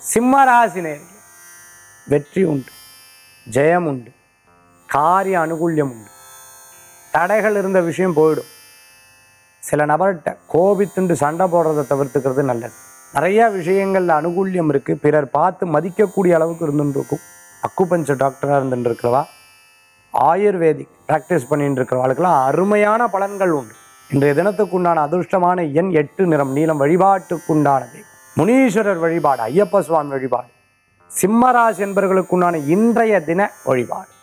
சிம்மராசி நேர்களே வெற்றி உண்டு ஜெயம் உண்டு காரிய அனுகூல்யம் உண்டு தடைகள் இருந்த விஷயம் போயிடும் சில நபர்கிட்ட கோபித்துண்டு சண்டை போடுறதை தவிர்த்துக்கிறது நல்லது நிறைய விஷயங்கள்ல அனுகூல்யம் இருக்கு பிறர் பார்த்து மதிக்கக்கூடிய அளவுக்கு இருந்துட்டு இருக்கும் அக்குபஞ்சர் டாக்டராக இருந்துட்டு இருக்கிறவா ஆயுர்வேதிக் ப்ராக்டிஸ் பண்ணிட்டு இருக்கிறவர்களுக்கெல்லாம் அருமையான பலன்கள் உண்டு இன்றைய தினத்துக்குண்டான அதிர்ஷ்டமான எண் எட்டு நிறம் நீளம் வழிபாட்டுக்குண்டானது முனீஸ்வரர் வழிபாடு ஐயப்ப சுவாமி வழிபாடு சிம்மராசி என்பவர்களுக்குண்டான இன்றைய தின வழிபாடு